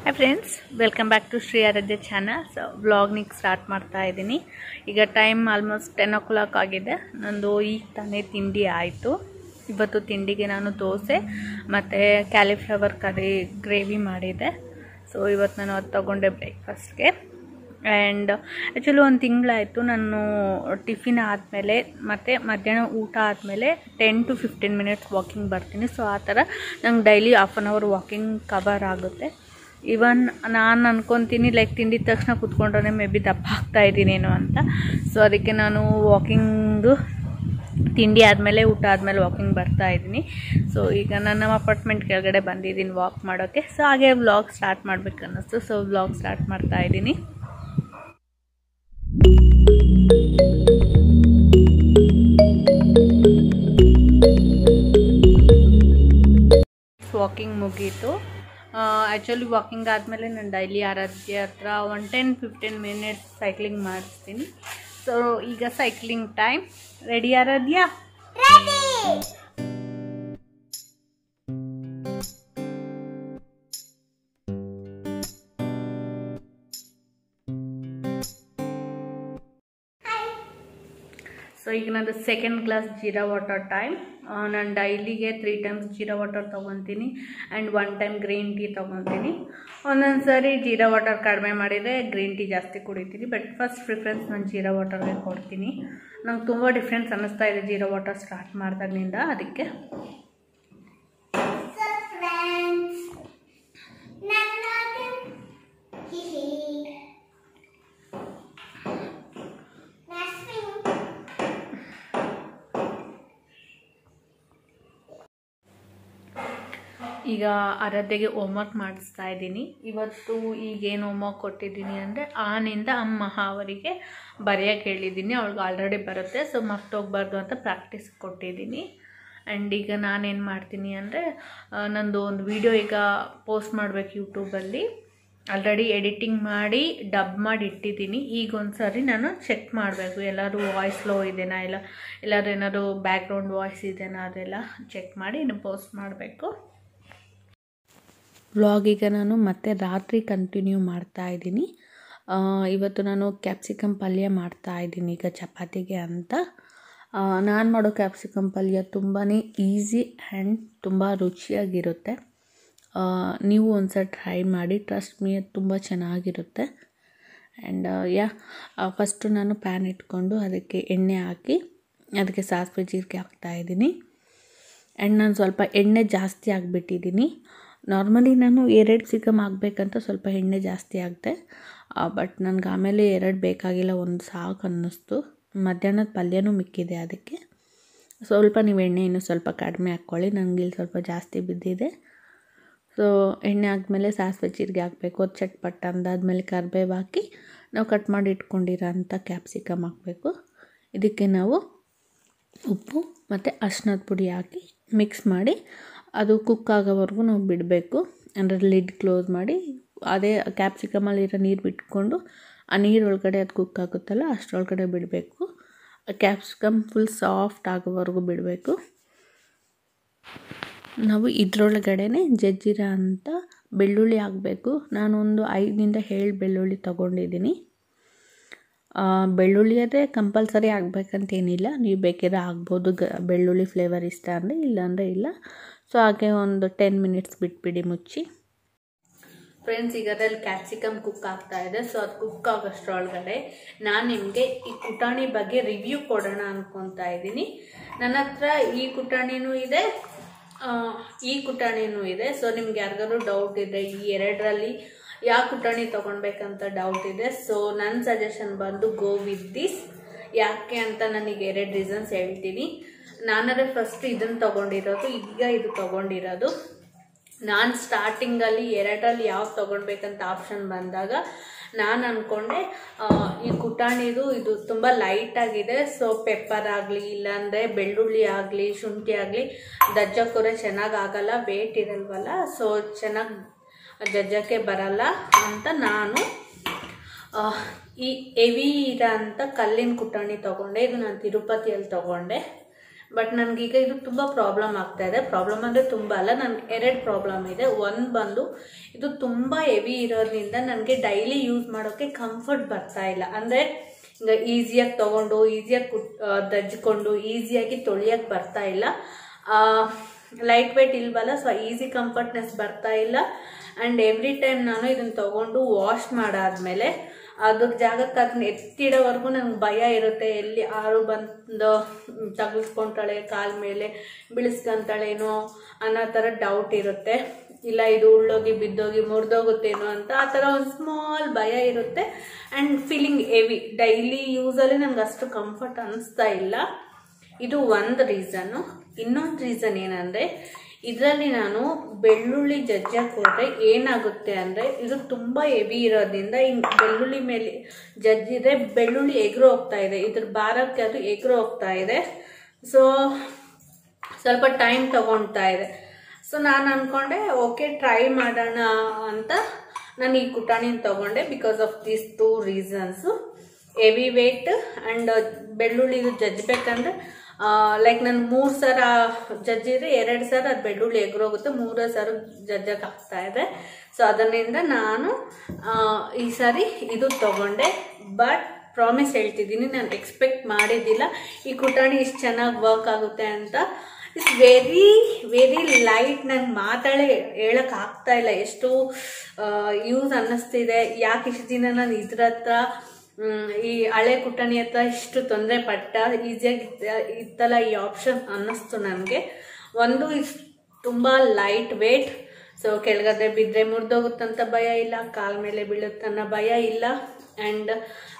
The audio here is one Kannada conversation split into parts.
hi friends welcome back to Shri Aaradhya channel so ವ್ಲಾಗ್ನಿಗೆ ಸ್ಟಾರ್ಟ್ ಮಾಡ್ತಾ ಇದ್ದೀನಿ ಈಗ time almost ten o'clock ಆಗಿದೆ ನಂದು ಈಗ ತಾನೇ ತಿಂಡಿ ಆಯಿತು ಇವತ್ತು ತಿಂಡಿಗೆ ನಾನು ದೋಸೆ ಮತ್ತು ಕ್ಯಾಲಿಫ್ಲವರ್ ಕರಿ ಗ್ರೇವಿ ಮಾಡಿದ್ದೆ ಸೊ ಇವತ್ತು ನಾನು ಅದು ತೊಗೊಂಡೆ ಬ್ರೇಕ್ಫಾಸ್ಟ್ಗೆ ಆ್ಯಂಡ್ ಆ್ಯಕ್ಚುಲಿ ಒಂದು ತಿಂಗಳಾಯಿತು ನಾನು ಟಿಫಿನ್ ಆದಮೇಲೆ ಮತ್ತು ಮಧ್ಯಾಹ್ನ ಊಟ ಆದಮೇಲೆ ten to fifteen minutes walking ಬರ್ತೀನಿ ಸೊ ಆ ಥರ ನಂಗೆ daily half an hour walking cover ಆಗುತ್ತೆ ಇವನ್ ನಾನು ಅನ್ಕೊತೀನಿ ಲೈಕ್ ತಿಂದಿದ ತಕ್ಷಣ ಕೂತ್ಕೊಂಡ್ರೆ ಮೇ ಬಿ ದಪ್ಪ ಆಗ್ತಾ ಇದ್ದೀನೇನೋ ಅಂತ ಸೊ ಅದಕ್ಕೆ ನಾನು ವಾಕಿಂಗು ತಿಂಡಿ ಆದಮೇಲೆ ಊಟ ಆದಮೇಲೆ ವಾಕಿಂಗ್ ಬರ್ತಾ ಇದ್ದೀನಿ ಸೊ ಈಗ ನಾನು ನಮ್ಮ ಅಪಾರ್ಟ್ಮೆಂಟ್ ಕೆಳಗಡೆ ಬಂದಿದ್ದೀನಿ ವಾಕ್ ಮಾಡೋಕ್ಕೆ ಸೊ ಹಾಗೆ ವ್ಲಾಗ್ ಸ್ಟಾರ್ಟ್ ಮಾಡ್ಬೇಕು ಅನ್ನಿಸ್ತು ಸೊ ವ್ಲಾಗ್ ಸ್ಟಾರ್ಟ್ ಮಾಡ್ತಾ ಇದ್ದೀನಿ ವಾಕಿಂಗ್ ಮುಗೀತು ಆ್ಯಕ್ಚುಲಿ ವಾಕಿಂಗ್ ಆದಮೇಲೆ ನಾನು ಡೈಲಿ ಆರಾಧ್ಯ ಹತ್ರ one ten fifteen minutes cycling ಮಾಡಿಸ್ತೀನಿ ಸೊ ಈಗ cycling time ready Aaradhya so ಈಗ ನಂದು second glass jeera water time ನಾನು ಡೈಲಿಗೆ ತ್ರೀ ಟೈಮ್ಸ್ ಜೀರಾ ವಾಟರ್ ತೊಗೊತೀನಿ and one time green tea ತೊಗೊತೀನಿ ಒಂದೊಂದು ಸರಿ ಜೀರಾ ವಾಟರ್ ಕಡಿಮೆ ಮಾಡಿದರೆ ಗ್ರೀನ್ ಟೀ ಜಾಸ್ತಿ ಕುಡಿತೀನಿ ಬಟ್ ಫಸ್ಟ್ ಪ್ರಿಫರೆನ್ಸ್ ನಾನು ಜೀರಾ ವಾಟರ್ಗೆ ಕೊಡ್ತೀನಿ ನಂಗೆ ತುಂಬ ಡಿಫ್ರೆನ್ಸ್ ಅನ್ನಿಸ್ತಾ ಇದೆ ಜೀರಾ ವಾಟರ್ ಸ್ಟಾರ್ಟ್ ಮಾಡಿದಾಗಿನಿಂದ ಅದಕ್ಕೆ So friends, ನನ್ನ ಹಿಹಿ ನರ್ಸಿಂಗ್ ಈಗ ಆರಾಧ್ಯಗೆ ಹೋಮ್ವರ್ಕ್ ಮಾಡಿಸ್ತಾ ಇದ್ದೀನಿ ಇವತ್ತು ಈಗೇನು ಹೋಮ್ವರ್ಕ್ ಕೊಟ್ಟಿದ್ದೀನಿ ಅಂದರೆ ಆನಿಂದ ಅಮ್ಮ ಅವರಿಗೆ ಬರೆಯೋಕ್ಕೆ ಹೇಳಿದ್ದೀನಿ ಅವಳಿಗೆ ಆಲ್ರೆಡಿ ಬರುತ್ತೆ ಸೊ ಮರ್ತೋಗ್ಬಾರ್ದು ಅಂತ ಪ್ರಾಕ್ಟೀಸ್ ಕೊಟ್ಟಿದ್ದೀನಿ ಆ್ಯಂಡ್ ಈಗ ನಾನೇನು ಮಾಡ್ತೀನಿ ಅಂದರೆ ನಂದು ಒಂದು ವಿಡಿಯೋ ಈಗ ಪೋಸ್ಟ್ ಮಾಡಬೇಕು ಯೂಟ್ಯೂಬಲ್ಲಿ ಆಲ್ರೆಡಿ ಎಡಿಟಿಂಗ್ ಮಾಡಿ ಡಬ್ ಮಾಡಿ ಇಟ್ಟಿದ್ದೀನಿ ಈಗ ಒಂದು ಸಾರಿ ನಾನು ಚೆಕ್ ಮಾಡಬೇಕು ಎಲ್ಲರೂ ವಾಯ್ಸ್ ಲೋ ಇದೆನಾ ಇಲ್ಲ ಎಲ್ಲರೂ ಏನಾದ್ರು ಬ್ಯಾಕ್ಗ್ರೌಂಡ್ ವಾಯ್ಸ್ ಇದೆನಾ ಅದೆಲ್ಲ ಚೆಕ್ ಮಾಡಿ ಇನ್ನು ಪೋಸ್ಟ್ ಮಾಡಬೇಕು ವ್ಲಾಗೀಗ ನಾನು ಮತ್ತೆ ರಾತ್ರಿ ಕಂಟಿನ್ಯೂ ಮಾಡ್ತಾ ಇದ್ದೀನಿ ಇವತ್ತು ನಾನು ಕ್ಯಾಪ್ಸಿಕಮ್ ಪಲ್ಯ ಮಾಡ್ತಾ ಇದ್ದೀನಿ ಈಗ ಚಪಾತಿಗೆ ಅಂತ ನಾನು ಮಾಡೋ ಕ್ಯಾಪ್ಸಿಕಮ್ ಪಲ್ಯ ತುಂಬಾ ಈಸಿ ಆ್ಯಂಡ್ ತುಂಬ ರುಚಿಯಾಗಿರುತ್ತೆ ನೀವು ಒಂದ್ಸಲ ಟ್ರೈ ಮಾಡಿ ಟ್ರಸ್ಟ್ ಮೀ ತುಂಬ ಚೆನ್ನಾಗಿರುತ್ತೆ ಆ್ಯಂಡ್ ಯಾ ಫಸ್ಟು ನಾನು ಪ್ಯಾನ್ ಇಟ್ಕೊಂಡು ಅದಕ್ಕೆ ಎಣ್ಣೆ ಹಾಕಿ ಅದಕ್ಕೆ ಸಾಸಿವೆ ಜೀರಿಗೆ ಹಾಕ್ತಾಯಿದ್ದೀನಿ ಆ್ಯಂಡ್ ನಾನು ಸ್ವಲ್ಪ ಎಣ್ಣೆ ಜಾಸ್ತಿ ಆಗಿಬಿಟ್ಟಿದ್ದೀನಿ ನಾರ್ಮಲಿ ನಾನು ಎರಡು ಸಿಕಮ್ ಆಗಬೇಕಂತ ಸ್ವಲ್ಪ ಎಣ್ಣೆ ಜಾಸ್ತಿ ಆಗಿದೆ ಬಟ್ ನನಗೆ ಆಮೇಲೆ ಎರಡು ಬೇಕಾಗಿಲ್ಲ ಒಂದು ಸಾಕು ಅನ್ನಿಸ್ತು ಮಧ್ಯಾಹ್ನದ ಪಲ್ಯನೂ ಮಿಕ್ಕಿದೆ ಅದಕ್ಕೆ ಸ್ವಲ್ಪ ನೀವು ಎಣ್ಣೆ ಇನ್ನೂ ಸ್ವಲ್ಪ ಕಡಿಮೆ ಹಾಕ್ಕೊಳ್ಳಿ ನನಗೆ ಇಲ್ಲಿ ಸ್ವಲ್ಪ ಜಾಸ್ತಿ ಬಿದ್ದಿದೆ ಸೊ ಎಣ್ಣೆ ಆದಮೇಲೆ ಸಾಸಿವೆ ಜೀರಿಗೆ ಹಾಕಬೇಕು ಅದು ಚಟ್ಪಟ್ ಅಂದಾದ್ಮೇಲೆ ಕರಿಬೇವು ಹಾಕಿ ನಾವು ಕಟ್ ಮಾಡಿ ಇಟ್ಕೊಂಡಿರೋ ಅಂಥ ಕ್ಯಾಪ್ಸಿಕಮ್ ಹಾಕಬೇಕು ಇದಕ್ಕೆ ನಾವು ಉಪ್ಪು ಮತ್ತು ಅರ್ಶಿನದ ಪುಡಿ ಹಾಕಿ ಮಿಕ್ಸ್ ಮಾಡಿ ಅದು ಕುಕ್ ಆಗೋವರೆಗೂ ನಾವು ಬಿಡಬೇಕು ಅಂದರೆ ಲಿಡ್ ಕ್ಲೋಸ್ ಮಾಡಿ ಅದೇ ಕ್ಯಾಪ್ಸಿಕಮಲ್ಲಿರೋ ನೀರು ಬಿಟ್ಕೊಂಡು ಆ ನೀರೊಳಗಡೆ ಅದು ಕುಕ್ ಆಗುತ್ತಲ್ಲ ಅಷ್ಟರೊಳಗಡೆ ಬಿಡಬೇಕು ಕ್ಯಾಪ್ಸಿಕಮ್ ಫುಲ್ ಸಾಫ್ಟ್ ಆಗೋವರೆಗೂ ಬಿಡಬೇಕು ನಾವು ಇದರೊಳಗಡೆನೆ ಜಜ್ಜಿರ ಅಂತ ಬೆಳ್ಳುಳ್ಳಿ ಹಾಕಬೇಕು ನಾನೊಂದು ಐದರಿಂದ ಏಳು ಬೆಳ್ಳುಳ್ಳಿ ತೊಗೊಂಡಿದ್ದೀನಿ ಬೆಳ್ಳುಳ್ಳಿ ಆದರೆ ಕಂಪಲ್ಸರಿ ಆಗಬೇಕಂತೇನಿಲ್ಲ ನೀವು ಬೇಕಿದ್ರೆ ಆಗ್ಬೋದು ಗ ಬೆಳ್ಳುಳ್ಳಿ ಫ್ಲೇವರ್ ಇಷ್ಟ ಅಂದರೆ ಇಲ್ಲಾಂದರೆ ಇಲ್ಲ ಸೊ ಹಾಗೆ ಒಂದು ಟೆನ್ ಮಿನಿಟ್ಸ್ ಬಿಟ್ಬಿಡಿ ಮುಚ್ಚಿ ಫ್ರೆಂಡ್ಸ್ ಈಗ ಅದ್ರಲ್ಲಿ ಕ್ಯಾಪ್ಸಿಕಮ್ ಕುಕ್ ಆಗ್ತಾ ಇದೆ ಸೊ ಅದು ಕುಕ್ ಆಗೋಷ್ಟ್ರೊಳಗಡೆ ನಾನು ನಿಮಗೆ ಈ ಕುಟಾಣಿ ಬಗ್ಗೆ ರಿವ್ಯೂ ಕೊಡೋಣ ಅನ್ಕೊತಾ ಇದ್ದೀನಿ ನನ್ನ ಹತ್ರ ಈ ಕುಟಾಣಿನೂ ಇದೆ ಈ ಕುಟಾಣಿನೂ ಇದೆ ಸೊ ನಿಮ್ಗೆ ಯಾರಿಗಾದ್ರು ಡೌಟ್ ಇದೆ ಈ ಎರಡರಲ್ಲಿ ಯಾವ ಕುಟಾಣಿ ತೊಗೊಳ್ಬೇಕಂತ ಡೌಟ್ ಇದೆ ಸೊ ನನ್ನ ಸಜೆಷನ್ ಬಂದು ಗೋ ವಿತ್ ದಿಸ್ ಯಾಕೆ ಅಂತ ನನಗೆ ಎರಡು ರೀಸನ್ಸ್ ಹೇಳ್ತೀನಿ ನಾನಾದ್ರೆ ಫಸ್ಟ್ ಇದನ್ನು ತೊಗೊಂಡಿರೋದು ಈಗ ಇದು ತೊಗೊಂಡಿರೋದು ನಾನು ಸ್ಟಾರ್ಟಿಂಗಲ್ಲಿ ಎರಡರಲ್ಲಿ ಯಾವ್ದು ತೊಗೊಳ್ಬೇಕಂತ ಆಪ್ಷನ್ ಬಂದಾಗ ನಾನು ಅಂದ್ಕೊಂಡೆ ಈ ಕುಟಾಣಿದು ಇದು ತುಂಬ ಲೈಟಾಗಿದೆ ಸೊ ಪೆಪ್ಪರ್ ಆಗಲಿ ಇಲ್ಲಾಂದರೆ ಬೆಳ್ಳುಳ್ಳಿ ಆಗಲಿ ಶುಂಠಿ ಆಗಲಿ ದಜ್ಜಕ್ಕೋರೆ ಚೆನ್ನಾಗಿ ಆಗಲ್ಲ ವೇಟ್ ಇರಲ್ವಲ್ಲ ಸೊ ಚೆನ್ನಾಗಿ ಜಜ್ಜಕ್ಕೆ ಬರಲ್ಲ ಅಂತ ನಾನು ಈ ಎವಿ ಇರೋ ಅಂಥ ಕಲ್ಲಿನ ಕುಟಾಣಿ ತೊಗೊಂಡೆ ಇದು ನಾನು ತಿರುಪತಿಯಲ್ಲಿ ತೊಗೊಂಡೆ ಬಟ್ ನನಗೀಗ ಇದು ತುಂಬ ಪ್ರಾಬ್ಲಮ್ ಆಗ್ತಾ ಇದೆ ಪ್ರಾಬ್ಲಮ್ ಅಂದರೆ ತುಂಬ ಅಲ್ಲ ನನಗೆ ಎರಡು ಪ್ರಾಬ್ಲಮ್ ಇದೆ ಒಂದು ಬಂದು ಇದು ತುಂಬ ಹೆವಿ ಇರೋದ್ರಿಂದ ನನಗೆ ಡೈಲಿ ಯೂಸ್ ಮಾಡೋಕ್ಕೆ ಕಂಫರ್ಟ್ ಬರ್ತಾ ಇಲ್ಲ ಅಂದರೆ ಈಗ ಈಸಿಯಾಗಿ ತೊಗೊಂಡು ಈಸಿಯಾಗಿ ಕುಟ್ ದಜ್ಜಿಕೊಂಡು ಈಸಿಯಾಗಿ ತೊಳಿಯೋಕ್ಕೆ ಬರ್ತಾ ಇಲ್ಲ ಲೈಟ್ ವೆಯ್ಟ್ ಇಲ್ವಲ್ಲ ಸೊ ಈಸಿ ಕಂಫರ್ಟ್ನೆಸ್ ಬರ್ತಾ ಇಲ್ಲ ಆ್ಯಂಡ್ ಎವ್ರಿ ಟೈಮ್ ನಾನು ಇದನ್ನು ತೊಗೊಂಡು ವಾಶ್ ಮಾಡಾದ್ಮೇಲೆ ಅದ್ರ ಜಾಗಕ್ಕೆ ಅದನ್ನ ಎತ್ತಿಡೋವರೆಗೂ ನಂಗೆ ಭಯ ಇರುತ್ತೆ ಎಲ್ಲಿ ಯಾರು ಬಂದು ತಗಿಸ್ಕೊಂತಾಳೆ ಕಾಲ ಮೇಲೆ ಬೀಳಿಸ್ಕೊಂತಾಳೇನೋ ಅನ್ನೋ ಥರ ಡೌಟ್ ಇರುತ್ತೆ ಇಲ್ಲ ಇದು ಉಳ್ಳೋಗಿ ಬಿದ್ದೋಗಿ ಮುರಿದೋಗುತ್ತೇನೋ ಅಂತ ಆ ಥರ ಒಂದು ಸ್ಮಾಲ್ ಭಯ ಇರುತ್ತೆ ಆ್ಯಂಡ್ ಫೀಲಿಂಗ್ ಹೆವಿ ಡೈಲಿ ಯೂಸಲ್ಲಿ ನನಗೆ ಅಷ್ಟು ಕಂಫರ್ಟ್ ಅನ್ನಿಸ್ತಾ ಇಲ್ಲ ಇದು ಒಂದು ರೀಸನ್ನು ಇನ್ನೊಂದು ರೀಸನ್ ಏನಂದರೆ ಇದರಲ್ಲಿ ನಾನು ಬೆಳ್ಳುಳ್ಳಿ ಜಜ್ಜಕ್ಕೆ ಹೋದರೆ ಏನಾಗುತ್ತೆ ಅಂದರೆ ಇದು ತುಂಬ ಹೆವಿ ಇರೋದ್ರಿಂದ ಹಿಂಗೆ ಬೆಳ್ಳುಳ್ಳಿ ಮೇಲೆ ಜಜ್ಜಿದ್ರೆ ಬೆಳ್ಳುಳ್ಳಿ ಎಗರು ಹೋಗ್ತಾ ಇದೆ ಇದ್ರ ಭಾರಕ್ಕೆ ಅದು ಎಗರು ಹೋಗ್ತಾ ಇದೆ ಸೊ ಸ್ವಲ್ಪ ಟೈಮ್ ತಗೊಳ್ತಾ ಇದೆ ಸೊ ನಾನು ಅಂದ್ಕೊಂಡೆ ಓಕೆ ಟ್ರೈ ಮಾಡೋಣ ಅಂತ ನಾನು ಈ ಕುಟಾಣಿನ ತೊಗೊಂಡೆ because of these two reasons heavy weight and ಬೆಳ್ಳುಳ್ಳಿ ಇದು ಜಜ್ಬೇಕಂದ್ರೆ ಲೈಕ್ ನಾನು ಮೂರು ಸರ ಜಜ್ಜಿದ್ರೆ ಎರಡು ಸರ ಅದು ಬೆಳ್ಳುಳ್ಳಿ ಎಗರೋಗುತ್ತೆ ಮೂರೇ ಸರ ಜಜ್ಜಕ್ಕೆ ಆಗ್ತಾ ಇದೆ ಸೊ ಅದರಿಂದ ನಾನು ಆ, ಈ ಸಾರಿ ಇದು ತಗೊಂಡೆ ಬಟ್ ಪ್ರಾಮಿಸ್ ಹೇಳ್ತಿದ್ದೀನಿ ನಾನು ಎಕ್ಸ್ಪೆಕ್ಟ್ ಮಾಡಿದ್ದಿಲ್ಲ ಈ ಕುಟಾಣಿ ಇಷ್ಟು ಚೆನ್ನಾಗಿ ವರ್ಕ್ ಆಗುತ್ತೆ ಅಂತ ಇಟ್ಸ್ ವೆರಿ ವೆರಿ ಲೈಟ್ ನಂಗೆ ಮಾತಾಡೇ ಹೇಳಕ್ ಆಗ್ತಾ ಇಲ್ಲ ಎಷ್ಟು ಯೂಸ್ ಅನ್ನಿಸ್ತಿದೆ ಯಾಕೆ ಇಷ್ಟು ದಿನ ನಾನು ಇದ್ರ ಹತ್ರ ಮ್, ಈ ಹಳೆ ಕುಟಾಣಿ ಹತ್ರ ಇಷ್ಟು ತೊಂದರೆ ಪಟ್ಟ ಈಸಿಯಾಗಿ ಇತ್ತಲ್ಲ ಈ ಆಪ್ಷನ್ ಅನ್ನಿಸ್ತು ನನಗೆ ಒಂದು ಇಸ್ ತುಂಬ ಲೈಟ್ ವೇಟ್ ಸೊ ಕೆಳಗಡೆ ಬಿದ್ದರೆ ಮುರಿದೋಗುತ್ತಂತ ಭಯ ಇಲ್ಲ ಕಾಲ ಮೇಲೆ ಬೀಳುತ್ತನ್ನೋ ಭಯ ಇಲ್ಲ ಆ್ಯಂಡ್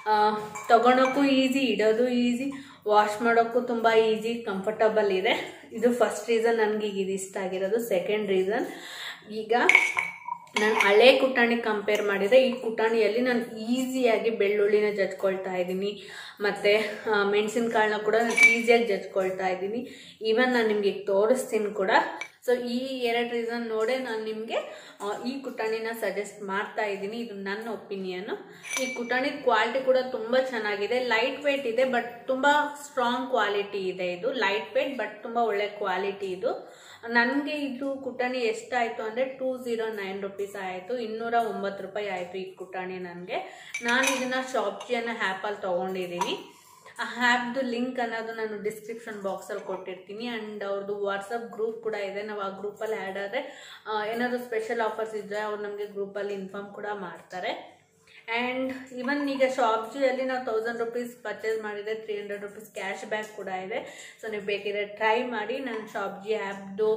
ತಗೊಳಕ್ಕೂ ಈಸಿ ಇಡೋದು ಈಸಿ ವಾಶ್ ಮಾಡೋಕ್ಕೂ ತುಂಬ ಈಸಿ ಕಂಫರ್ಟಬಲ್ ಇದೆ ಇದು ಫಸ್ಟ್ ರೀಸನ್ ನನಗೆ ಈಗ ಇದು ಇಷ್ಟ ಆಗಿರೋದು ಸೆಕೆಂಡ್ ರೀಸನ್ ಈಗ ನಾನು ಹಳೆ ಕುಟಾಣಿ ಕಂಪೇರ್ ಮಾಡಿದರೆ ಈ ಕುಟಾಣಿಯಲ್ಲಿ ನಾನು ಈಸಿಯಾಗಿ ಬೆಳ್ಳುಳ್ಳಿನ ಜಜ್ಕೊಳ್ತಾ ಇದ್ದೀನಿ ಮತ್ತು ಮೆಣಸಿನ್ಕಾಳನ್ನ ಕೂಡ ನಾನು ಈಸಿಯಾಗಿ ಜಜ್ಕೊಳ್ತಾ ಇದ್ದೀನಿ ಈವನ್ ನಾನು ನಿಮಗೆ ತೋರಿಸ್ತೀನಿ ಕೂಡ ಸೊ ಈ ಎರಡು ರೀಸನ್ ನೋಡೇ ನಾನು ನಿಮಗೆ ಈ ಕುಟಾಣಿನ ಸಜೆಸ್ಟ್ ಮಾಡ್ತಾ ಇದ್ದೀನಿ ಇದು ನನ್ನ ಒಪಿನಿಯನ್ನು ಈ ಕುಟಾಣಿ ಕ್ವಾಲಿಟಿ ಕೂಡ ತುಂಬ ಚೆನ್ನಾಗಿದೆ ಲೈಟ್ ವೇಟ್ ಇದೆ ಬಟ್ ತುಂಬ ಸ್ಟ್ರಾಂಗ್ ಕ್ವಾಲಿಟಿ ಇದೆ ಇದು ಲೈಟ್ ವೇಟ್ ಬಟ್ ತುಂಬ ಒಳ್ಳೆ ಕ್ವಾಲಿಟಿ ಇದು ನನಗೆ ಇದು ಕುಟಾಣಿ ಎಷ್ಟಾಯಿತು ಅಂದರೆ ಟೂ ಝೀರೋ ನೈನ್ ರುಪೀಸ್ ಆಯಿತು ಇನ್ನೂರ ಒಂಬತ್ತು ರೂಪಾಯಿ ಆಯಿತು ಈ ಕುಟಾಣಿ ನನಗೆ ನಾನು ಇದನ್ನು ಶಾಪ್ಜಿ ಅನ್ನೋ ಆ್ಯಪಲ್ಲಿ ತೊಗೊಂಡಿದ್ದೀನಿ ಆ ಆ್ಯಪ್ದು ಲಿಂಕ್ ಅನ್ನೋದು ನಾನು ಡಿಸ್ಕ್ರಿಪ್ಷನ್ ಬಾಕ್ಸಲ್ಲಿ ಕೊಟ್ಟಿರ್ತೀನಿ ಆ್ಯಂಡ್ ಅವ್ರದ್ದು ವಾಟ್ಸಪ್ ಗ್ರೂಪ್ ಕೂಡ ಇದೆ ನಾವು ಆ ಗ್ರೂಪಲ್ಲಿ ಆ್ಯಡ್ ಆದರೆ ಏನಾದರೂ ಸ್ಪೆಷಲ್ ಆಫರ್ಸ್ ಇದ್ದರೆ ಅವ್ರು ನಮಗೆ ಗ್ರೂಪಲ್ಲಿ ಇನ್ಫಾರ್ಮ್ ಕೂಡ ಮಾಡ್ತಾರೆ ಆ್ಯಂಡ್ ಇವನ್ ಈಗ ಶಾಪ್ಜಿಯಲ್ಲಿ ನಾವು ತೌಸಂಡ್ ರುಪೀಸ್ ಪರ್ಚೇಸ್ ಮಾಡಿದರೆ three hundred rupees cash back ಕೂಡ ಇದೆ ಸೊ ನೀವು ಬೇಕಿದ್ರೆ ಟ್ರೈ ಮಾಡಿ ನಾನು ಶಾಪ್ಜಿ ಆ್ಯಪ್ದು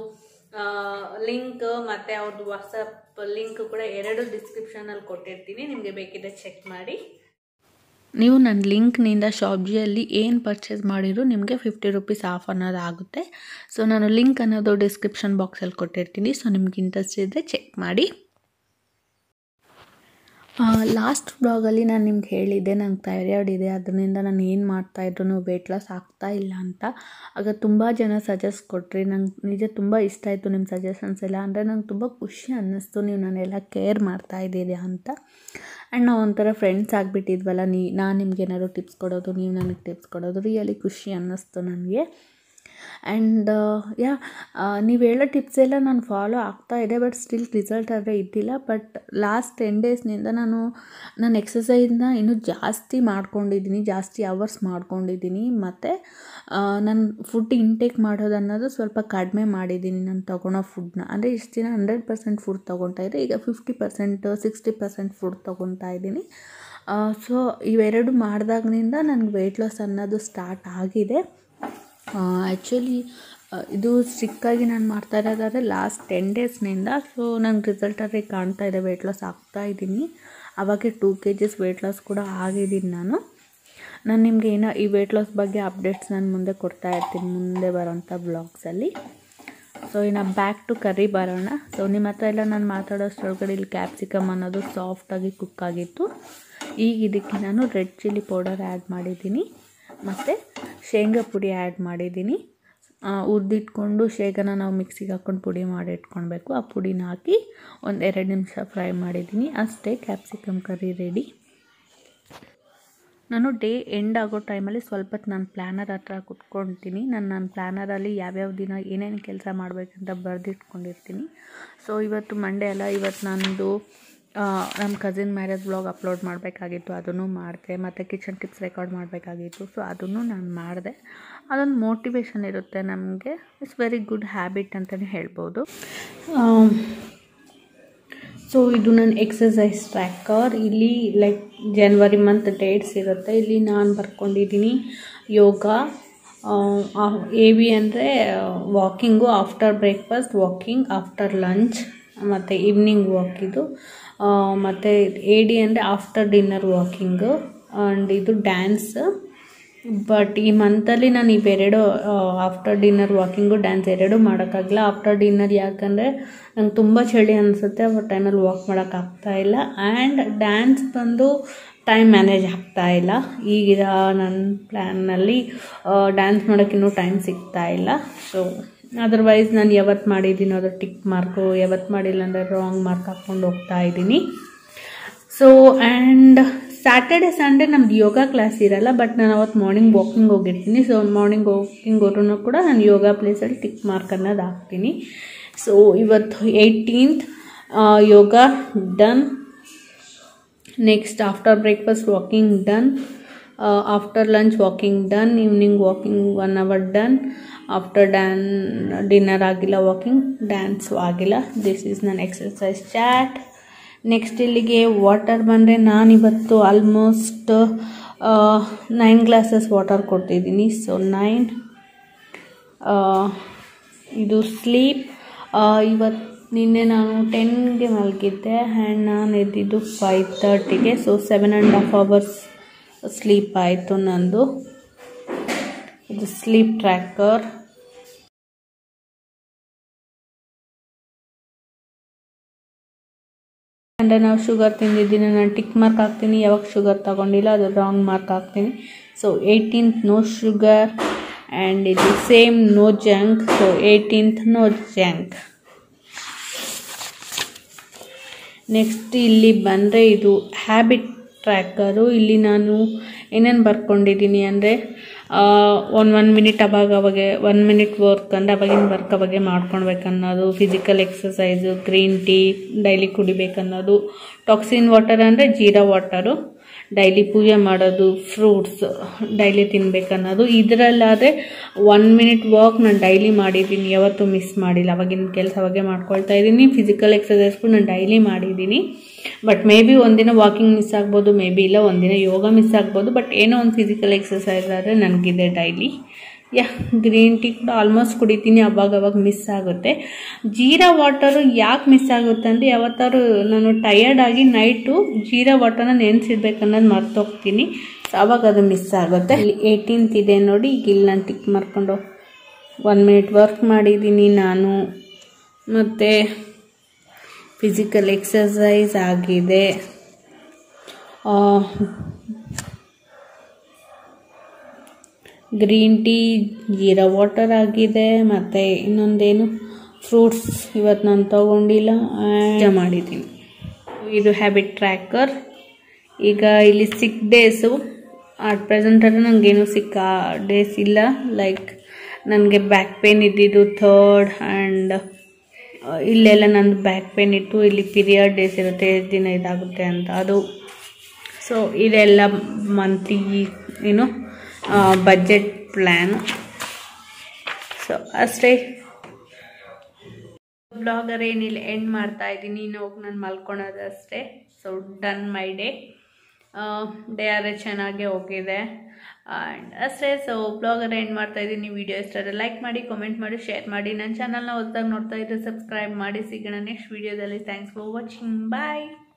ಲಿಂಕ್ ಮತ್ತು ಅವ್ರದ್ದು ವಾಟ್ಸಪ್ ಲಿಂಕ್ ಕೂಡ ಎರಡು ಡಿಸ್ಕ್ರಿಪ್ಷನಲ್ಲಿ ಕೊಟ್ಟಿರ್ತೀನಿ ನಿಮಗೆ ಬೇಕಿದ್ರೆ ಚೆಕ್ ಮಾಡಿ ನೀವು ನನ್ನ ಲಿಂಕ್ನಿಂದ ಶಾಪ್ಜಿಯಲ್ಲಿ ಏನು ಪರ್ಚೇಸ್ ಮಾಡಿದ್ರು ನಿಮಗೆ ಫಿಫ್ಟಿ ರುಪೀಸ್ ಆಫ್ ಅನ್ನೋದು ಆಗುತ್ತೆ ಸೊ ನಾನು ಲಿಂಕ್ ಅನ್ನೋದು ಡಿಸ್ಕ್ರಿಪ್ಷನ್ ಬಾಕ್ಸಲ್ಲಿ ಕೊಟ್ಟಿರ್ತೀನಿ ಸೊ ನಿಮ್ಗೆ ಇಂಟ್ರೆಸ್ಟ್ ಇದ್ದರೆ ಚೆಕ್ ಮಾಡಿ ಲಾಸ್ಟ್ ಬ್ಲಾಗಲ್ಲಿ ನಾನು ನಿಮ್ಗೆ ಹೇಳಿದ್ದೆ ನಂಗೆ ಥೈರಾಯ್ಡ್ ಇದೆ ಅದರಿಂದ ನಾನು ಏನು ಮಾಡ್ತಾಯಿದ್ರು ವೆಯ್ಟ್ ಲಾಸ್ ಆಗ್ತಾ ಇಲ್ಲ ಅಂತ ಆಗ ತುಂಬ ಜನ ಸಜೆಸ್ಟ್ ಕೊಟ್ರಿ ನಂಗೆ ನಿಜ ತುಂಬ ಇಷ್ಟ ಆಯಿತು ನಿಮ್ಮ ಸಜೆಷನ್ಸ್ ಎಲ್ಲ ಅಂದರೆ ನಂಗೆ ತುಂಬ ಖುಷಿ ಅನ್ನಿಸ್ತು ನೀವು ನಾನೆಲ್ಲ ಕೇರ್ ಮಾಡ್ತಾ ಇದ್ದೀರಿ ಅಂತ ಆ್ಯಂಡ್ ನಾವು ಒಂಥರ ಫ್ರೆಂಡ್ಸ್ ಆಗಿಬಿಟ್ಟಿದ್ವಲ್ಲ ನೀ ನಾನು ನಿಮ್ಗೆ ಏನಾದ್ರು ಟಿಪ್ಸ್ ಕೊಡೋದು ನೀವು ನನಗೆ ಟಿಪ್ಸ್ ಕೊಡೋದು ರಿಯಲಿ ಖುಷಿ ಅನ್ನಿಸ್ತು ನನಗೆ ಆ್ಯಂಡ್ ಯಾ ನೀವು ಹೇಳೋ ಟಿಪ್ಸ್ ಎಲ್ಲ ನಾನು ಫಾಲೋ ಆಗ್ತಾ ಇದೆ ಬಟ್ ಸ್ಟಿಲ್ ರಿಸಲ್ಟ್ ಆದರೆ ಇದ್ದಿಲ್ಲ ಬಟ್ ಲಾಸ್ಟ್ ಟೆನ್ ಡೇಸ್ನಿಂದ ನಾನು ನಾನು ಎಕ್ಸಸೈಸ್ನ ಇನ್ನೂ ಜಾಸ್ತಿ ಮಾಡ್ಕೊಂಡಿದ್ದೀನಿ ಜಾಸ್ತಿ ಅವರ್ಸ್ ಮಾಡ್ಕೊಂಡಿದ್ದೀನಿ ಮತ್ತು ನಾನು ಫುಡ್ ಇಂಟೇಕ್ ಮಾಡೋದು ಅನ್ನೋದು ಸ್ವಲ್ಪ ಕಡಿಮೆ ಮಾಡಿದ್ದೀನಿ ನಾನು ತೊಗೊಳೋ ಫುಡ್ನ ಅಂದರೆ ಇಷ್ಟು ದಿನ ಹಂಡ್ರೆಡ್ ಪರ್ಸೆಂಟ್ ಫುಡ್ ತೊಗೊತಾ ಇದ್ದೆ ಈಗ fifty percent sixty percent food ತೊಗೊತಾ ಇದ್ದೀನಿ ಸೊ ಇವೆರಡು ಮಾಡಿದಾಗಿನಿಂದ ನನಗೆ ವೆಯ್ಟ್ ಲಾಸ್ ಅನ್ನೋದು ಸ್ಟಾರ್ಟ್ ಆಗಿದೆ ಆ್ಯಕ್ಚುಲಿ ಇದು ಸ್ಟ್ರಿಕ್ಕಾಗಿ ನಾನು ಮಾಡ್ತಾ ಇರೋದಾದ್ರೆ ಲಾಸ್ಟ್ ಟೆನ್ ಡೇಸ್ನಿಂದ ಸೊ ನಂಗೆ ರಿಸಲ್ಟ್ ಆದರೆ ಕಾಣ್ತಾ ಇದೆ ವೆಯ್ಟ್ ಲಾಸ್ ಆಗ್ತಾ ಇದ್ದೀನಿ ಅವಾಗೆ two K Gs weight loss ಕೂಡ ಆಗಿದ್ದೀನಿ ನಾನು ನಾನು ನಿಮಗೆ ಏನೋ ಈ ವೆಯ್ಟ್ ಲಾಸ್ ಬಗ್ಗೆ ಅಪ್ಡೇಟ್ಸ್ ನಾನು ಮುಂದೆ ಕೊಡ್ತಾ ಇರ್ತೀನಿ ಮುಂದೆ ಬರೋಂಥ ಬ್ಲಾಗ್ಸಲ್ಲಿ ಸೊ ಇನ್ನು ಬ್ಯಾಕ್ ಟು ಕರಿ ಬರೋಣ ಸೊ ನಿಮ್ಮ ಹತ್ರ ಎಲ್ಲ ನಾನು ಮಾತಾಡೋಷ್ಟೊಳಗಡೆ ಇಲ್ಲಿ ಕ್ಯಾಪ್ಸಿಕಮ್ ಅನ್ನೋದು ಸಾಫ್ಟಾಗಿ ಕುಕ್ ಆಗಿತ್ತು ಈಗ ಇದಕ್ಕೆ ನಾನು ರೆಡ್ ಚಿಲ್ಲಿ ಪೌಡರ್ ಆ್ಯಡ್ ಮಾಡಿದ್ದೀನಿ ಮತ್ತು ಶೇಂಗಾ ಪುಡಿ ಆ್ಯಡ್ ಮಾಡಿದ್ದೀನಿ ಹುರಿದಿಟ್ಕೊಂಡು ಶೇಂಗಾನ ನಾವು ಮಿಕ್ಸಿಗೆ ಹಾಕ್ಕೊಂಡು ಪುಡಿ ಮಾಡಿ ಇಟ್ಕೊಳ್ಬೇಕು ಆ ಪುಡಿನ ಹಾಕಿ ಒಂದು ಎರಡು ನಿಮಿಷ ಫ್ರೈ ಮಾಡಿದ್ದೀನಿ ಅಷ್ಟೇ ಕ್ಯಾಪ್ಸಿಕಮ್ ಕರಿ ರೆಡಿ ನಾನು ಡೇ ಎಂಡ್ ಆಗೋ ಟೈಮಲ್ಲಿ ಸ್ವಲ್ಪ ಹೊತ್ತು ನಾನು ಪ್ಲ್ಯಾನರ್ ಹತ್ರ ಕುತ್ಕೊಳ್ತೀನಿ ನಾನು ನನ್ನ ಪ್ಲ್ಯಾನರಲ್ಲಿ ಯಾವ್ಯಾವ ದಿನ ಏನೇನು ಕೆಲಸ ಮಾಡಬೇಕಂತ ಬರೆದಿಟ್ಕೊಂಡಿರ್ತೀನಿ ಸೊ ಇವತ್ತು ಮಂಡೇ ಅಲ್ಲ ಇವತ್ತು ನಂದು ನಮ್ಮ ಕಸಿನ್ ಮ್ಯಾರೇಜ್ ಬ್ಲಾಗ್ ಅಪ್ಲೋಡ್ ಮಾಡಬೇಕಾಗಿತ್ತು ಅದನ್ನು ಮಾಡಿದೆ ಮತ್ತು ಕಿಚನ್ ಟಿಪ್ಸ್ ರೆಕಾರ್ಡ್ ಮಾಡಬೇಕಾಗಿತ್ತು ಸೊ ಅದನ್ನು ನಾನು ಮಾಡಿದೆ ಅದೊಂದು ಮೋಟಿವೇಶನ್ ಇರುತ್ತೆ ನಮಗೆ ಇಟ್ಸ್ ವೆರಿ ಗುಡ್ ಹ್ಯಾಬಿಟ್ ಅಂತಲೇ ಹೇಳ್ಬೋದು ಸೊ ಇದು ನನ್ನ ಎಕ್ಸಸೈಸ್ ಟ್ರ್ಯಾಕರ್ ಇಲ್ಲಿ ಲೈಕ್ ಜನ್ವರಿ ಮಂತ್ ಡೇಟ್ಸ್ ಇರುತ್ತೆ ಇಲ್ಲಿ ನಾನು ಬರ್ಕೊಂಡಿದ್ದೀನಿ ಯೋಗ ಎ ವಿ ಅಂದರೆ walking after breakfast walking after lunch ಮತ್ತು ಈವ್ನಿಂಗ್ ವಾಕ್ ಇದು ಮತ್ತು ಎ ಡಿ ಅಂದರೆ ಆಫ್ಟರ್ ಡಿನ್ನರ್ ವಾಕಿಂಗು ಆ್ಯಂಡ್ ಇದು ಡ್ಯಾನ್ಸ್ ಬಟ್ ಈ ಮಂತಲ್ಲಿ ನಾನು ಇವೆರಡು ಆಫ್ಟರ್ ಡಿನ್ನರ್ ವಾಕಿಂಗು ಡ್ಯಾನ್ಸ್ ಎರಡೂ ಮಾಡೋಕ್ಕಾಗಲ್ಲ ಆಫ್ಟರ್ ಡಿನ್ನರ್ ಯಾಕಂದರೆ ನಂಗೆ ತುಂಬ ಚಳಿ ಅನಿಸುತ್ತೆ ಆ ಟೈಮಲ್ಲಿ ವಾಕ್ ಮಾಡೋಕ್ಕಾಗ್ತಾ ಇಲ್ಲ ಆ್ಯಂಡ್ ಡ್ಯಾನ್ಸ್ ಬಂದು ಟೈಮ್ ಮ್ಯಾನೇಜ್ ಆಗ್ತಾ ಇಲ್ಲ ಈಗ ನನ್ನ ಪ್ಲ್ಯಾನ್ನಲ್ಲಿ ಡ್ಯಾನ್ಸ್ ಮಾಡೋಕ್ಕಿನ್ನೂ ಟೈಮ್ ಸಿಗ್ತಾ ಇಲ್ಲ ಸೊ ಅದರ್ವೈಸ್ ನಾನು ಯಾವತ್ತು ಮಾಡಿದ್ದೀನೋ ಅದು ಟಿಕ್ ಮಾರ್ಕು ಯಾವತ್ತು ಮಾಡಿಲ್ಲ ಅಂದರೆ ರಾಂಗ್ ಮಾರ್ಕ್ ಹಾಕ್ಕೊಂಡು ಹೋಗ್ತಾ ಇದ್ದೀನಿ ಸೊ ಆ್ಯಂಡ್ ಸ್ಯಾಟರ್ಡೆ ಸಂಡೇ ನಮ್ದು ಯೋಗ ಕ್ಲಾಸ್ ಇರಲ್ಲ ಬಟ್ ನಾನು ಅವತ್ತು ಮಾರ್ನಿಂಗ್ ವಾಕಿಂಗ್ ಹೋಗಿರ್ತೀನಿ ಸೊ ಮಾರ್ನಿಂಗ್ ವಾಕಿಂಗ್ ಹೋದ್ರೂ ಕೂಡ ನಾನು ಯೋಗ ಪ್ಲೇಸಲ್ಲಿ ಟಿಕ್ ಮಾರ್ಕ್ ಅನ್ನೋದು ಹಾಕ್ತೀನಿ ಸೊ ಇವತ್ತು eighteenth yoga done next after breakfast walking done after lunch walking done evening walking one hour done after ಡ್ಯಾನ್ ಡಿನ್ನರ್ ಆಗಿಲ್ಲ ವಾಕಿಂಗ್ ಡ್ಯಾನ್ಸು ಆಗಿಲ್ಲ ದಿಸ್ ಈಸ್ ನನ್ನ ಎಕ್ಸಸೈಸ್ ಚಾಟ್ ನೆಕ್ಸ್ಟ್ ಇಲ್ಲಿಗೆ ವಾಟರ್ ಬಂದರೆ ನಾನಿವತ್ತು ಆಲ್ಮೋಸ್ಟ್ ನೈನ್ ಗ್ಲಾಸಸ್ ವಾಟರ್ ಕೊಟ್ಟಿದ್ದೀನಿ ಸೊ ನೈನ್ ಇದು ಸ್ಲೀಪ್ ಇವತ್ತು ನಿನ್ನೆ ನಾನು ಟೆನ್ಗೆ ಮಲಗಿದ್ದೆ ಆ್ಯಂಡ್ ನಾನು ಎದ್ದಿದ್ದು ಫೈವ್ ತರ್ಟಿಗೆ so seven and half hours sleep ಆಯಿತು ನಂದು ಇದು ಸ್ಲೀಪ್ ಟ್ರ್ಯಾಕರ್ ಅಂದರೆ ನಾವು ಶುಗರ್ ತಿಂದಿದ್ದೀನಿ ನಾನು ಟಿಕ್ ಮಾರ್ಕ್ ಹಾಕ್ತೀನಿ ಯಾವಾಗ ಶುಗರ್ ತಗೊಂಡಿಲ್ಲ ಅದು ರಾಂಗ್ ಮಾರ್ಕ್ ಹಾಕ್ತೀನಿ so eighteenth no sugar and ಇದು same no junk so eighteenth no junk next ಇಲ್ಲಿ ಬಂದರೆ ಇದು ಹ್ಯಾಬಿಟ್ ಟ್ರ್ಯಾಕರು ಇಲ್ಲಿ ನಾನು ಏನೇನು ಬರ್ಕೊಂಡಿದ್ದೀನಿ ಅಂದರೆ ಒನ್ ಒನ್ ಮಿನಿಟ್ ಅವಾಗ ಅವಾಗೆ ಒನ್ ಮಿನಿಟ್ ವರ್ಕ್ ಅಂದರೆ ಅವಾಗಿನ ವರ್ಕ್ ಅವಾಗೆ ಮಾಡ್ಕೊಳ್ಬೇಕನ್ನೋದು physical exercise green tea daily ಕುಡಿಬೇಕನ್ನೋದು ಟಾಕ್ಸಿನ್ ವಾಟರ್ ಅಂದರೆ ಜೀರಾ ವಾಟರು ಡೈಲಿ ಪೂಜೆ ಮಾಡೋದು ಫ್ರೂಟ್ಸ್ ಡೈಲಿ ತಿನ್ಬೇಕನ್ನೋದು ಇದರಲ್ಲಾದರೆ ಒನ್ ಮಿನಿಟ್ ವಾಕ್ ನಾನು ಡೈಲಿ ಮಾಡಿದ್ದೀನಿ ಯಾವತ್ತೂ ಮಿಸ್ ಮಾಡಿಲ್ಲ ಅವಾಗಿನ ಕೆಲಸ ಅವಾಗೆ ಮಾಡ್ಕೊಳ್ತಾ ಇದ್ದೀನಿ ಫಿಸಿಕಲ್ ಎಕ್ಸಸೈಸ್ಗೂ ನಾನು ಡೈಲಿ ಮಾಡಿದ್ದೀನಿ ಬಟ್ ಮೇ ಬಿ ಒಂದಿನ ವಾಕಿಂಗ್ ಮಿಸ್ ಆಗ್ಬೋದು ಮೇ ಬಿ ಇಲ್ಲ ಒಂದಿನ ಯೋಗ ಮಿಸ್ ಆಗ್ಬೋದು ಬಟ್ ಏನೋ ಒಂದು ಫಿಸಿಕಲ್ ಎಕ್ಸಸೈಸ್ ಆದರೆ ನನಗಿದೆ ಡೈಲಿ ಯಾ ಗ್ರೀನ್ ಟೀ ಕೂಡ ಆಲ್ಮೋಸ್ಟ್ ಕುಡಿತೀನಿ ಅವಾಗ ಅವಾಗ ಮಿಸ್ ಆಗುತ್ತೆ ಜೀರಾ ವಾಟರು ಯಾಕೆ ಮಿಸ್ ಆಗುತ್ತೆ ಅಂದರೆ ಯಾವತ್ತಾದ್ರು ನಾನು ಟಯರ್ಡ್ ಆಗಿ ನೈಟು ಜೀರಾ ವಾಟರ್ನ ನೆನೆಸಿಡ್ಬೇಕನ್ನೋದು ಮರ್ತೋಗ್ತೀನಿ ಸೊ ಅವಾಗ ಅದು ಮಿಸ್ ಆಗುತ್ತೆ ಇಲ್ಲಿ ಏಯ್ಟೀನ್ತ್ ಇದೆ ನೋಡಿ ಈಗ ಇಲ್ಲಿ ನಾನು ಟಿಕ್ ಮಾಡ್ಕೊಂಡು ಒನ್ ಮಿನಿಟ್ ವರ್ಕ್ ಮಾಡಿದ್ದೀನಿ ನಾನು ಮತ್ತು ಫಿಸಿಕಲ್ ಎಕ್ಸಸೈಸ್ ಆಗಿದೆ ಗ್ರೀನ್ ಟೀ ಜೀರಾ ವಾಟರ್ ಆಗಿದೆ ಮತ್ತು ಇನ್ನೊಂದೇನು ಫ್ರೂಟ್ಸ್ ಇವತ್ತು ನಾನು ತೊಗೊಂಡಿಲ್ಲ ಆ್ಯಂಡ್ ಮಾಡಿದ್ದೀನಿ ಇದು ಹ್ಯಾಬಿಟ್ ಟ್ರ್ಯಾಕರ್ ಈಗ ಇಲ್ಲಿ ಸಿಕ್ ಡೇಸು ಅಟ್ ಪ್ರೆಸೆಂಟಲ್ಲಿ ನನಗೇನು ಸಿಕ್ಕ ಡೇಸ್ ಇಲ್ಲ ಲೈಕ್ ನನಗೆ ಬ್ಯಾಕ್ ಪೇನ್ ಇದ್ದಿದ್ದು ಥರ್ಡ್ ಆ್ಯಂಡ್ ಇಲ್ಲೆಲ್ಲ ನಂದು ಬ್ಯಾಕ್ ಪೇನ್ ಇತ್ತು ಇಲ್ಲಿ ಪೀರಿಯಡ್ ಡೇಸ್ ಇರುತ್ತೆ ಎಷ್ಟು ದಿನ ಇದಾಗುತ್ತೆ ಅಂತ ಅದು ಸೊ ಇದೆಲ್ಲ ಮಂತ್ಲಿ ಏನು ಬಜೆಟ್ ಪ್ಲ್ಯಾನ್ ಸೊ ಅಷ್ಟೇ ಬ್ಲಾಗರ್ ಏನಿಲ್ಲ ಎಂಡ್ ಮಾಡ್ತಾ ಇದ್ದೀನಿ ಇನ್ನು ಹೋಗಿ ನಾನು ಮಲ್ಕೊಳೋದು ಅಷ್ಟೇ so done my day day ಆದರೆ ಚೆನ್ನಾಗೇ ಹೋಗಿದೆ ಆ್ಯಂಡ್ ಅಷ್ಟೇ ಸೊ ಬ್ಲಾಗರ್ ಎಂಡ್ ಮಾಡ್ತಾ ಇದ್ದೀನಿ ವಿಡಿಯೋ ಇಷ್ಟಾದ್ರೆ ಲೈಕ್ ಮಾಡಿ ಕಾಮೆಂಟ್ ಮಾಡಿ ಶೇರ್ ಮಾಡಿ ನನ್ನ ಚಾನಲ್ನ ಹೊಸ್ದಾಗಿ ನೋಡ್ತಾ ಇದ್ದರೆ ಸಬ್ಸ್ಕ್ರೈಬ್ ಮಾಡಿ ಸಿಗೋಣ ನೆಕ್ಸ್ಟ್ ವೀಡಿಯೋದಲ್ಲಿ ಥ್ಯಾಂಕ್ಸ್ ಫಾರ್ ವಾಚಿಂಗ್ ಬಾಯ್